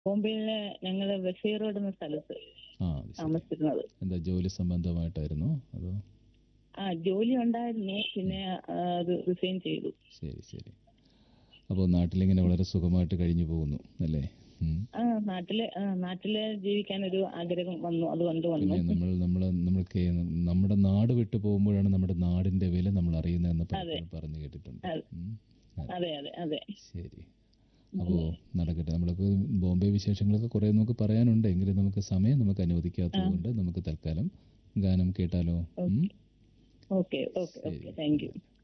ബോംബെയിലെ ഞങ്ങള് ബഷീർ റോഡ് എന്ന സ്ഥലത്ത് ആ അത് ശരി. താമസിച്ചിരുന്നത് എന്താ ജോലി സംബന്ധമായിട്ടായിരുന്നോ അതോ ആ ജോലി ഉണ്ടായിരുന്നു പിന്നെ ആ, അത് റിസൈൻ ചെയ്തു ശരി ശരി അപ്പോൾ നാട്ടിലിങ്ങനെ വളരെ സുഖമായിട്ട് കഴിഞ്ഞു പോകുന്നു അല്ലേ ഉം. ആ നാട്ടില് ആ, നാട്ടില് ജീവിക്കാൻ ഒരു ആഗ്രഹം വന്നു അതുകൊണ്ട് വന്നു പിന്നെ നമ്മൾ നമ്മൾ നമ്മൾക്ക് നമ്മുടെ നാട് വിട്ടു പോകുമ്പോഴാണ് നമ്മുടെ നാടിന്റെ വില നമ്മൾ അറിയുന്നതെന്ന് പലപ്പോഴും പറഞ്ഞു കേട്ടിട്ടുണ്ട് അതെ. ഉം. അതെ. അതെ അതെ അതെ ശരി അപ്പോൾ നടക്കട്ടെ നമ്മളിപ്പോൾ ബോംബെ വിശേഷങ്ങളൊക്കെ കുറേ നമുക്ക് പറയാനുണ്ട് എങ്കിലും നമുക്ക് സമയം നമുക്ക് അനുവദിക്കാത്തത് കൊണ്ട് നമുക്ക് തൽക്കാലം ഗാനം കേട്ടാലോ ഉം? Okay okay okay thank U